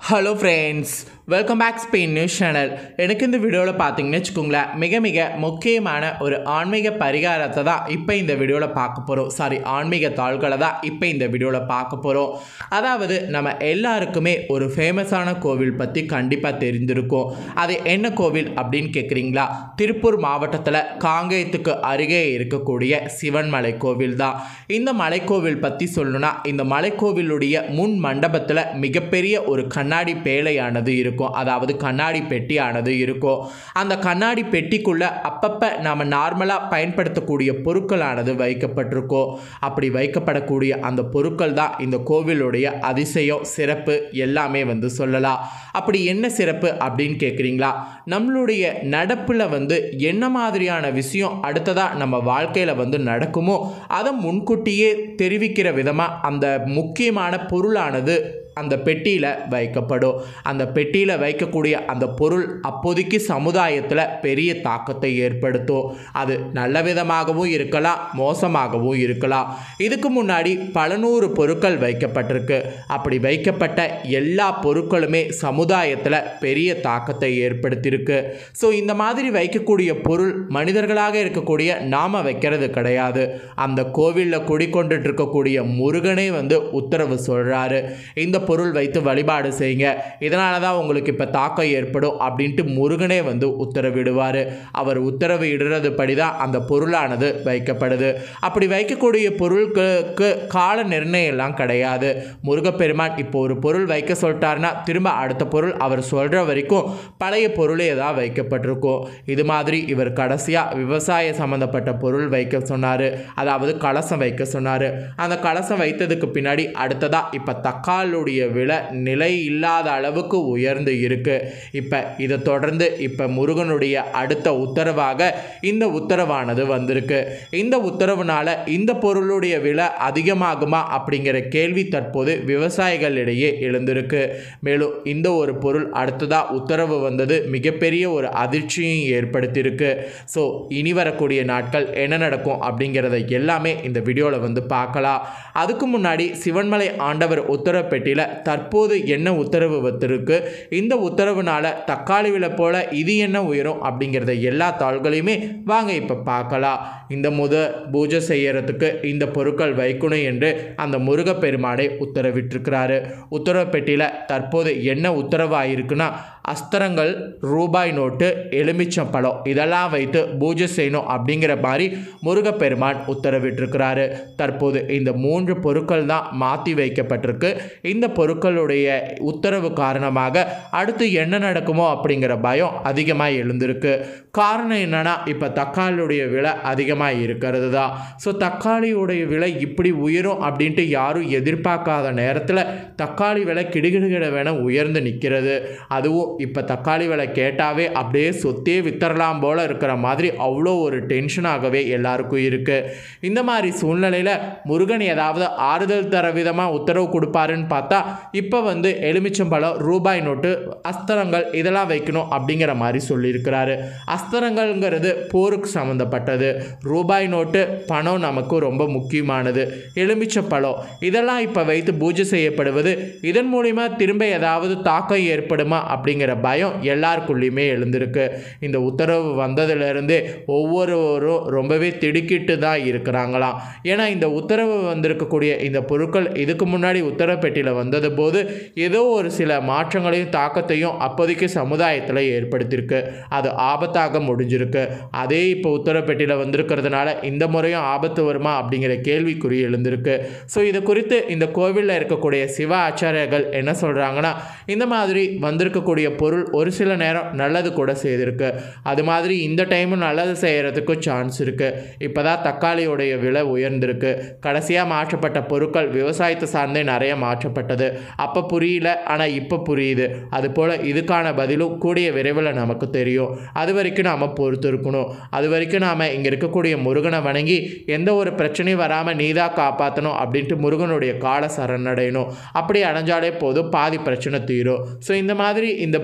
hello friends welcome back Spain news channel எனக்கு இந்த வீடியோவில் பார்த்தீங்கன்னு வச்சுக்கோங்களேன் மிக மிக முக்கியமான ஒரு ஆன்மீக பரிகாரத்தை தான் இப்போ இந்த வீடியோவில் பார்க்க போகிறோம் சாரி ஆன்மீக தாள்களை தான் இப்போ இந்த வீடியோவில் பார்க்க போகிறோம் அதாவது நம்ம எல்லாருக்குமே ஒரு ஃபேமஸான கோவில் பற்றி கண்டிப்பாக தெரிஞ்சிருக்கும் அது என்ன கோவில் அப்படின்னு கேட்குறீங்களா திருப்பூர் மாவட்டத்தில் காங்கேயத்துக்கு அருகே இருக்கக்கூடிய சிவன்மலை கோவில் தான் இந்த மலைக்கோவில் பற்றி சொல்லணும்னா இந்த மலைக்கோவிலுடைய முன் மண்டபத்தில் மிகப்பெரிய ஒரு கண்ணாடி பேழையானது இருக்கும் அதாவது கண்ணாடி பெட்டியானது இருக்கும் அந்த கண்ணாடி பெட்டிக்குள்ளே அப்பப்போ நாம் நார்மலாக பயன்படுத்தக்கூடிய பொருட்களானது வைக்கப்பட்டிருக்கும் அப்படி வைக்கப்படக்கூடிய அந்த பொருட்கள் தான் இந்த கோவிலுடைய அதிசயம் சிறப்பு எல்லாமே வந்து சொல்லலாம் அப்படி என்ன சிறப்பு அப்படின்னு கேட்குறீங்களா நம்மளுடைய நடப்பில் வந்து என்ன மாதிரியான விஷயம் அடுத்ததாக நம்ம வாழ்க்கையில் வந்து நடக்குமோ அதை முன்கூட்டியே தெரிவிக்கிற விதமாக அந்த முக்கியமான பொருளானது அந்த பெட்டியில் வைக்கப்படும் அந்த பெட்டியில் வைக்கக்கூடிய அந்த பொருள் அப்போதைக்கு சமுதாயத்தில் பெரிய தாக்கத்தை ஏற்படுத்தும் அது நல்ல விதமாகவும் இருக்கலாம் மோசமாகவும் இருக்கலாம் இதுக்கு முன்னாடி பல நூறு பொருட்கள் வைக்கப்பட்டிருக்கு அப்படி வைக்கப்பட்ட எல்லா பொருட்களுமே சமுதாயத்தில் பெரிய தாக்கத்தை ஏற்படுத்தியிருக்கு ஸோ இந்த மாதிரி வைக்கக்கூடிய பொருள் மனிதர்களாக இருக்கக்கூடிய நாம வைக்கிறது கிடையாது அந்த கோவிலில் குடிக்கொண்டுட்டு இருக்கக்கூடிய முருகனே வந்து உத்தரவு சொல்கிறாரு இந்த பொருள் வைத்து வழிபாடு செய்யுங்க இதனால தான் உங்களுக்கு இப்போ தாக்கம் ஏற்படும் அப்படின்ட்டு முருகனே வந்து உத்தரவிடுவார் அவர் உத்தரவு இடுறது படி தான் அந்த பொருளானது வைக்கப்படுது அப்படி வைக்கக்கூடிய பொருட்களுக்கு கால நிர்ணயம் எல்லாம் கிடையாது முருகப்பெருமான் இப்போ ஒரு பொருள் வைக்க சொல்லிட்டாருன்னா திரும்ப அடுத்த பொருள் அவர் சொல்கிற வரைக்கும் பழைய பொருளே தான் வைக்கப்பட்டிருக்கும் இது மாதிரி இவர் கடைசியாக விவசாய சம்மந்தப்பட்ட பொருள் வைக்க சொன்னார் அதாவது கலசம் வைக்க சொன்னார் அந்த கலசம் வைத்ததுக்கு பின்னாடி அடுத்ததாக இப்போ தக்காளுடைய விலை நிலை இல்லாத அளவுக்கு உயர்ந்து இருக்கு இப்போ இதை தொடர்ந்து இப்போ முருகனுடைய அடுத்த உத்தரவாக இந்த உத்தரவானது வந்திருக்கு இந்த உத்தரவுனால இந்த பொருளுடைய விலை அதிகமாகுமா அப்படிங்கிற கேள்வி தற்போது விவசாயிகளிடையே எழுந்திருக்கு மேலும் இந்த ஒரு பொருள் அடுத்ததாக உத்தரவு வந்தது மிகப்பெரிய ஒரு அதிர்ச்சியும் ஏற்படுத்தியிருக்கு ஸோ இனி வரக்கூடிய நாட்கள் என்ன நடக்கும் அப்படிங்கிறத எல்லாமே இந்த வீடியோவில் வந்து பார்க்கலாம் அதுக்கு முன்னாடி சிவன்மலை ஆண்டவர் உத்தரவு பெட்டியில் தற்போது என்ன உத்தரவு வந்திருக்கு இந்த உத்தரவுனால தக்காளி விலை போல இது என்ன உயரும் அப்படிங்கிறத எல்லா தாள்களையுமே வாங்க இப்போ பார்க்கலாம் இந்த முத பூஜை செய்யறதுக்கு இந்த பொருட்கள் வைக்கணும் என்று அந்த முருகப்பெருமானை உத்தரவிட்டிருக்கிறாரு உத்தரவு பெட்டியில் தற்போது என்ன உத்தரவாயிருக்குன்னா அஸ்திரங்கள் ரூபாய் நோட்டு எலுமிச்சம் பழம் இதெல்லாம் வைத்து பூஜை செய்யணும் அப்படிங்கிற மாதிரி முருகப்பெருமான் உத்தரவிட்டிருக்கிறாரு தற்போது இந்த மூன்று பொருட்கள் தான் மாற்றி வைக்கப்பட்டிருக்கு இந்த பொருட்களுடைய உத்தரவு காரணமாக அடுத்து என்ன நடக்குமோ அப்படிங்கிற பயம் அதிகமாக எழுந்திருக்கு காரணம் என்னன்னா இப்போ தக்காளியுடைய விலை அதிகமாக இருக்கிறது தான் ஸோ தக்காளியுடைய விலை இப்படி உயரும் அப்படின்ட்டு யாரும் எதிர்பார்க்காத நேரத்தில் தக்காளி விலை கிடுகிடுகிட வேண உயர்ந்து நிற்கிறது அதுவும் இப்போ தக்காளி விலை கேட்டாவே அப்படியே சொத்தே வித்தரலாம் போல் இருக்கிற மாதிரி அவ்வளோ ஒரு டென்ஷனாகவே எல்லாருக்கும் இருக்குது இந்த மாதிரி சூழ்நிலையில் முருகன் ஏதாவது ஆறுதல் தர விதமாக உத்தரவு கொடுப்பாருன்னு பார்த்தா இப்போ வந்து எலுமிச்சம்பழம் ரூபாய் நோட்டு அஸ்திரங்கள் இதெல்லாம் வைக்கணும் அப்படிங்கிற மாதிரி சொல்லியிருக்கிறாரு அஸ்திரங்கள்ங்கிறது போருக்கு சம்மந்தப்பட்டது ரூபாய் நோட்டு பணம் நமக்கு ரொம்ப முக்கியமானது எலுமிச்சப்பழம் இதெல்லாம் இப்போ வைத்து பூஜை செய்யப்படுவது இதன் மூலிமா திரும்ப ஏதாவது தாக்கம் ஏற்படுமா அப்படிங்கிற பயம் எல்லாருக்குள்ளேயுமே எழுந்திருக்கு இந்த உத்தரவு வந்ததுலேருந்தே ஒவ்வொருவரும் ரொம்பவே திடுக்கிட்டு தான் இருக்கிறாங்களாம் ஏன்னா இந்த உத்தரவு வந்திருக்கக்கூடிய இந்த பொருட்கள் இதுக்கு முன்னாடி உத்தரவு பெட்டியில் வந்தது போது ஏதோ ஒரு சில மாற்றங்களையும் தாக்கத்தையும் அப்போதைக்கு சமுதாயத்தில் ஏற்படுத்தியிருக்கு அது ஆபத்தாக முடிஞ்சிருக்கு அதே இப்போ உத்தரவு பெட்டியில் வந்திருக்கிறதுனால இந்த முறையும் ஆபத்து வருமா அப்படிங்கிற கேள்விக்குறி எழுந்திருக்கு ஸோ இது குறித்து இந்த கோவிலில் இருக்கக்கூடிய சிவ ஆச்சாரியர்கள் என்ன சொல்கிறாங்கன்னா இந்த மாதிரி வந்திருக்கக்கூடிய பொருள் ஒரு சில நேரம் நல்லது கூட செய்திருக்கு அது மாதிரி இந்த டைமும் நல்லது செய்கிறதுக்கு சான்ஸ் இருக்குது இப்போ தான் தக்காளியோடைய விலை உயர்ந்திருக்கு கடைசியாக மாற்றப்பட்ட பொருட்கள் விவசாயத்தை சார்ந்தே நிறைய மாற்றப்பட்டது அப்போ புரியல ஆனால் இப்போ புரியுது அதுபோல் இதுக்கான பதிலும் கூடிய விரைவில் நமக்கு தெரியும் அது வரைக்கும் நாம் பொறுத்து இருக்கணும் அது வரைக்கும் நாம் இங்கே இருக்கக்கூடிய முருகனை வணங்கி எந்த ஒரு பிரச்சனையும் வராமல் நீதான் காப்பாற்றணும் அப்படின்ட்டு முருகனுடைய கால சரணடையணும் அப்படி அடைஞ்சாலே போதும் பாதி பிரச்சனை தீரும் ஸோ இந்த மாதிரி இந்த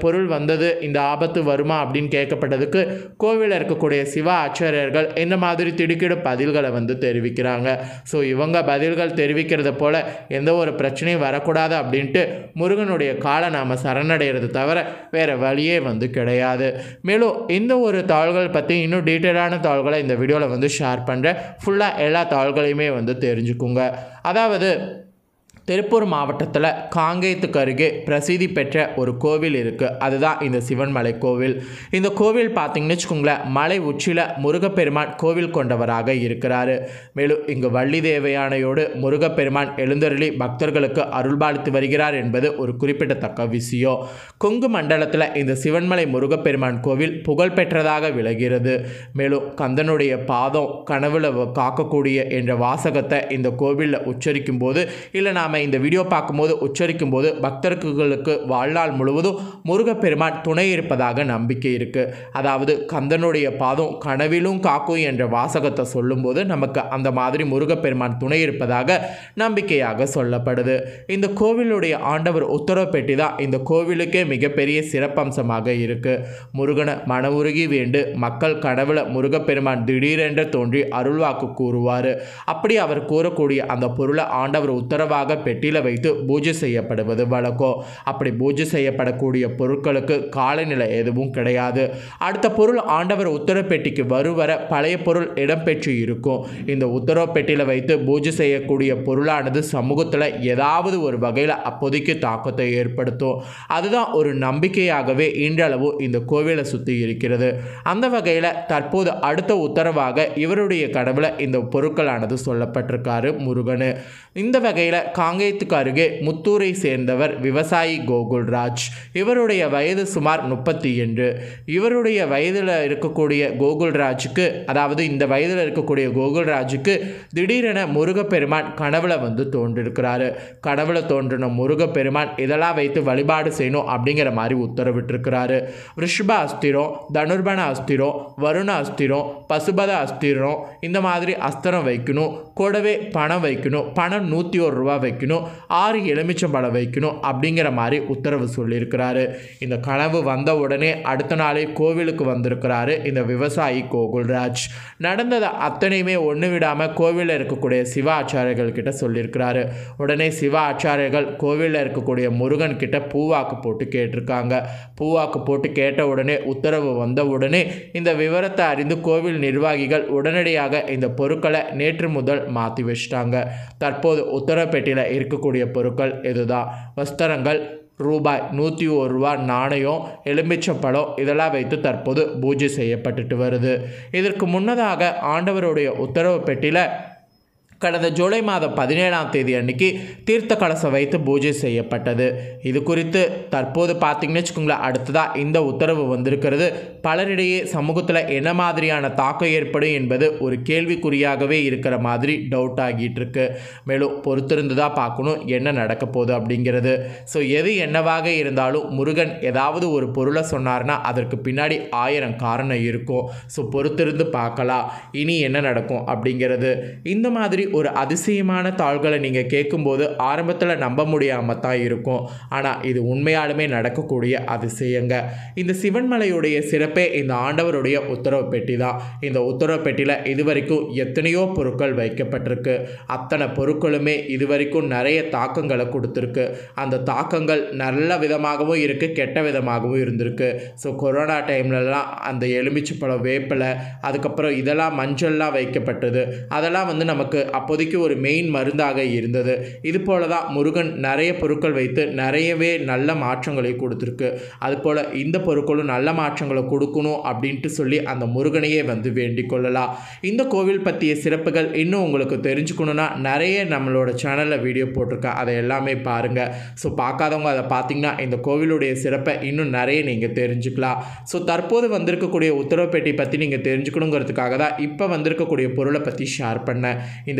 பொருள் வந்தது இந்த ஆபத்து வருமா அப்படின்னு கேட்கப்பட்டதுக்கு கோவிலில் இருக்கக்கூடிய சிவ ஆச்சாரியர்கள் இந்த மாதிரி திடுக்கிடு பதில்களை வந்து தெரிவிக்கிறாங்க ஸோ இவங்க பதில்கள் தெரிவிக்கிறது போல எந்த ஒரு பிரச்சனையும் வரக்கூடாது அப்படின்ட்டு முருகனுடைய காலை நாம் சரணடைகிறது தவிர வேறு வழியே வந்து கிடையாது மேலும் இந்த ஒரு தாள்கள் பற்றி இன்னும் டீட்டெயிலான தாள்களை இந்த வீடியோவில் வந்து ஷேர் பண்ணுறேன் ஃபுல்லாக எல்லா தாள்களையுமே வந்து தெரிஞ்சுக்குங்க அதாவது திருப்பூர் மாவட்டத்தில் காங்கேயத்துக்கு அருகே பிரசித்தி பெற்ற ஒரு கோவில் இருக்குது அதுதான் இந்த சிவன்மலை கோவில் இந்த கோவில் பார்த்தீங்கன்னு வச்சுக்கோங்களேன் மலை உச்சியில் முருகப்பெருமான் கோவில் கொண்டவராக இருக்கிறாரு மேலும் இங்கு வள்ளி தேவையானையோடு முருகப்பெருமான் எழுந்தருளி பக்தர்களுக்கு அருள்பாலித்து வருகிறார் என்பது ஒரு குறிப்பிடத்தக்க விஷயம் கொங்கு மண்டலத்தில் இந்த சிவன்மலை முருகப்பெருமான் கோவில் புகழ்பெற்றதாக விளகிறது மேலும் கந்தனுடைய பாதம் கனவுல வ- காக்கக்கூடிய என்ற வாசகத்தை இந்த கோவிலில் உச்சரிக்கும் போது இல்லை நாம் இந்த வீடியோ பார்க்கும்போது உச்சரிக்கும் போது பக்தர்களுக்கு வாழ்நாள் முழுவதும் முருகப்பெருமான் துணை இருப்பதாக நம்பிக்கை இருக்குது அதாவது கந்தனுடைய பாதம் கனவிலும் காக்கும் என்ற வாசகத்தை சொல்லும்போது நமக்கு அந்த மாதிரி முருகப்பெருமான் துணை இருப்பதாக நம்பிக்கையாக சொல்லப்படுது இந்த கோவிலுடைய ஆண்டவர் உத்தரவு பெட்டி தான் இந்த கோவிலுக்கே மிகப்பெரிய சிறப்பம்சமாக இருக்குது முருகனை மனவுருகி வேண்டு மக்கள் கனவுல முருகப்பெருமான் திடீரென்று தோன்றி அருள்வாக்கு கூறுவார் அப்படி அவர் கூறக்கூடிய அந்த பொருளை ஆண்டவர் உத்தரவாக பெட்டியில் வைத்து பூஜை செய்யப்படுவது வழக்கம் அப்படி பூஜை செய்யப்படக்கூடிய பொருட்களுக்கு காலநிலை எதுவும் கிடையாது அடுத்த பொருள் ஆண்டவர் உத்தரவு பெட்டிக்கு வருவர பழைய பொருள் இடம்பெற்று இருக்கும் இந்த உத்தரவு பெட்டியில் வைத்து பூஜை செய்யக்கூடிய பொருளானது சமூகத்தில் ஏதாவது ஒரு வகையில் அப்போதைக்கு தாக்கத்தை ஏற்படுத்தும் அதுதான் ஒரு நம்பிக்கையாகவே இன்றளவு இந்த கோவிலை சுற்றி இருக்கிறது அந்த வகையில் தற்போது அடுத்த உத்தரவாக இவருடைய கடவுளை இந்த பொருட்களானது சொல்லப்பட்டிருக்காரு முருகனு இந்த வகையில் காங்கேயத்துக்கு அருகே முத்தூரை சேர்ந்தவர் விவசாயி கோகுல்ராஜ் இவருடைய வயது சுமார் முப்பத்தி எட்டு இவருடைய வயதில் இருக்கக்கூடிய கோகுல்ராஜுக்கு அதாவது இந்த வயதில் இருக்கக்கூடிய கோகுல்ராஜுக்கு திடீரென முருகப்பெருமான் கனவுல வந்து தோன்றிருக்கிறாரு கனவுல தோன்றின முருகப்பெருமான் இதெல்லாம் வைத்து வழிபாடு செய்யணும் அப்படிங்கிற மாதிரி உத்தரவிட்டிருக்கிறாரு ரிஷப அஸ்திரம் தனுர்பண அஸ்திரம் வருண அஸ்திரம் பசுபத அஸ்திரம் இந்த மாதிரி அஸ்திரம் வைக்கணும் கூடவே பணம் வைக்கணும் பணம் நூற்றி ஒரு ரூபா வைக்கணும் ஆறு எலுமிச்சம்பழம் வைக்கணும் அப்படிங்கிற மாதிரி உத்தரவு சொல்லியிருக்கிறாரு இந்த கனவு வந்த உடனே அடுத்த நாளே கோவிலுக்கு வந்திருக்கிறாரு இந்த விவசாயி கோகுல்ராஜ் நடந்ததை அத்தனையுமே ஒன்று விடாமல் கோவிலில் இருக்கக்கூடிய சிவ ஆச்சாரியர்கள் கிட்ட சொல்லியிருக்கிறாரு உடனே சிவ ஆச்சாரியர்கள் கோவிலில் இருக்கக்கூடிய முருகன் கிட்ட பூவாக்கு போட்டு கேட்டிருக்காங்க பூவாக்கு போட்டு கேட்ட உடனே உத்தரவு வந்த உடனே இந்த விவரத்தை அறிந்து கோவில் நிர்வாகிகள் உடனடியாக இந்த பொருட்களை நேற்று முதல் மாற்றி வச்சிட்டாங்க தற்போது உத்தரப்பேட்டையில் இருக்கக்கூடிய பொருட்கள் இதுதான் வஸ்திரங்கள் ரூபாய் நூற்றி ஒரு ரூபா நாணயம் எலுமிச்சம்பழம் இதெல்லாம் வைத்து தற்போது பூஜை செய்யப்பட்டுட்டு வருது இதற்கு முன்னதாக ஆண்டவருடைய உத்தரவு பெட்டியில் கடந்த ஜூலை மாதம் பதினேழாம் தேதி அன்னைக்கு தீர்த்த கலசம் வைத்து பூஜை செய்யப்பட்டது இது குறித்து தற்போது பார்த்தீங்கன்னு வச்சுக்கோங்களேன் அடுத்ததாக இந்த உத்தரவு வந்திருக்கிறது பலரிடையே சமூகத்தில் என்ன மாதிரியான தாக்கம் ஏற்படும் என்பது ஒரு கேள்விக்குறியாகவே இருக்கிற மாதிரி டவுட் ஆகிட்டு இருக்கு மேலும் பொறுத்திருந்து தான் பார்க்கணும் என்ன நடக்க போகுது அப்படிங்கிறது ஸோ எது என்னவாக இருந்தாலும் முருகன் ஏதாவது ஒரு பொருளை சொன்னார்னா அதற்கு பின்னாடி ஆயிரம் காரணம் இருக்கும் ஸோ பொறுத்திருந்து பார்க்கலாம் இனி என்ன நடக்கும் அப்படிங்கிறது இந்த மாதிரி ஒரு அதிசயமான தாள்களை நீங்கள் கேட்கும்போது ஆரம்பத்தில் நம்ப முடியாமல் தான் இருக்கும் ஆனால் இது உண்மையாலுமே நடக்கக்கூடிய அதிசயங்க இந்த சிவன்மலையுடைய சிறப்பே இந்த ஆண்டவருடைய உத்தரவு பெட்டி தான் இந்த உத்தரவு பெட்டியில் இதுவரைக்கும் எத்தனையோ பொருட்கள் வைக்கப்பட்டிருக்கு அத்தனை பொருட்களுமே இதுவரைக்கும் நிறைய தாக்கங்களை கொடுத்துருக்கு அந்த தாக்கங்கள் நல்ல விதமாகவும் இருக்குது கெட்ட விதமாகவும் இருந்திருக்கு ஸோ கொரோனா டைம்லலாம் அந்த எலுமிச்சைப்பழம் வேப்பிலை அதுக்கப்புறம் இதெல்லாம் மஞ்சள்லாம் வைக்கப்பட்டது அதெல்லாம் வந்து நமக்கு அப்போதைக்கு ஒரு மெயின் மருந்தாக இருந்தது இது போல தான் முருகன் நிறைய பொருட்கள் வைத்து நிறையவே நல்ல மாற்றங்களை கொடுத்துருக்கு அதுபோல் இந்த பொருட்களும் நல்ல மாற்றங்களை கொடுக்கணும் அப்படின்ட்டு சொல்லி அந்த முருகனையே வந்து வேண்டிக் கொள்ளலாம் இந்த கோவில் பற்றிய சிறப்புகள் இன்னும் உங்களுக்கு தெரிஞ்சுக்கணுன்னா நிறைய நம்மளோட சேனலில் வீடியோ போட்டிருக்கேன் அதை எல்லாமே பாருங்கள் ஸோ பார்க்காதவங்க அதை பார்த்தீங்கன்னா இந்த கோவிலுடைய சிறப்பை இன்னும் நிறைய நீங்கள் தெரிஞ்சுக்கலாம் ஸோ தற்போது வந்திருக்கக்கூடிய உத்தரவு பெட்டி பற்றி நீங்கள் தெரிஞ்சுக்கணுங்கிறதுக்காக தான் இப்போ வந்திருக்கக்கூடிய பொருளை பற்றி ஷேர் பண்ணேன் இந்த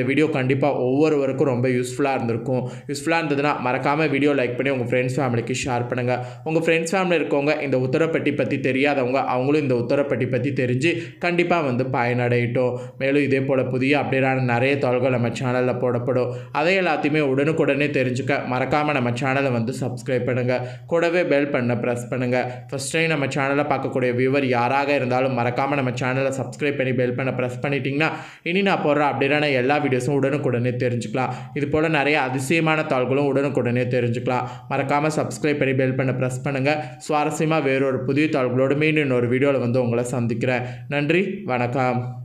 இந்த வீடியோ கண்டிப்பாக ஒவ்வொருவருக்கும் ரொம்ப யூஸ்ஃபுல்லாக இருந்திருக்கும் யூஸ்ஃபுல்லாக இருந்ததுன்னா மறக்காமல் வீடியோ லைக் பண்ணி உங்கள் ஃப்ரெண்ட்ஸ் ஃபேமிலிக்கு ஷேர் பண்ணுங்கள் உங்கள் ஃப்ரெண்ட்ஸ் ஃபேமிலி இருக்கவங்க இந்த உத்தரப்பட்டி பற்றி தெரியாதவங்க அவங்களும் இந்த உத்தரப்பட்டி பற்றி தெரிஞ்சு கண்டிப்பாக வந்து பயனடையட்டும் மேலும் இதே போல் புதிய அப்டேட்டான நிறைய தகவல்கள் நம்ம சேனலில் போடப்படும் அதை எல்லாத்தையுமே உடனுக்குடனே தெரிஞ்சுக்க மறக்காமல் நம்ம சேனலை வந்து சப்ஸ்கிரைப் பண்ணுங்கள் கூடவே பெல் பண்ண ப்ரெஸ் பண்ணுங்கள் ஃபஸ்ட் டைம் நம்ம சேனலை பார்க்கக்கூடிய வியூவர் யாராக இருந்தாலும் மறக்காமல் நம்ம சேனலை சப்ஸ்கிரைப் பண்ணி பெல் பண்ண ப்ரெஸ் பண்ணிட்டீங்கன்னா இனி நான் போடுற அப்டேட்டான எல்லா வீடியோஸும் உடனுக்குடனே தெரிஞ்சுக்கலாம் இது போல் நிறைய அதிசயமான தாள்களும் உடனுக்குடனே தெரிஞ்சுக்கலாம் மறக்காமல் சப்ஸ்கிரைப் பண்ணி பெல் பண்ண ப்ரெஸ் பண்ணுங்கள் சுவாரஸ்யமாக வேறொரு புதிய தாள்களோடு மீண்டும் இன்னொரு வீடியோவில் வந்து உங்களை சந்திக்கிறேன் நன்றி வணக்கம்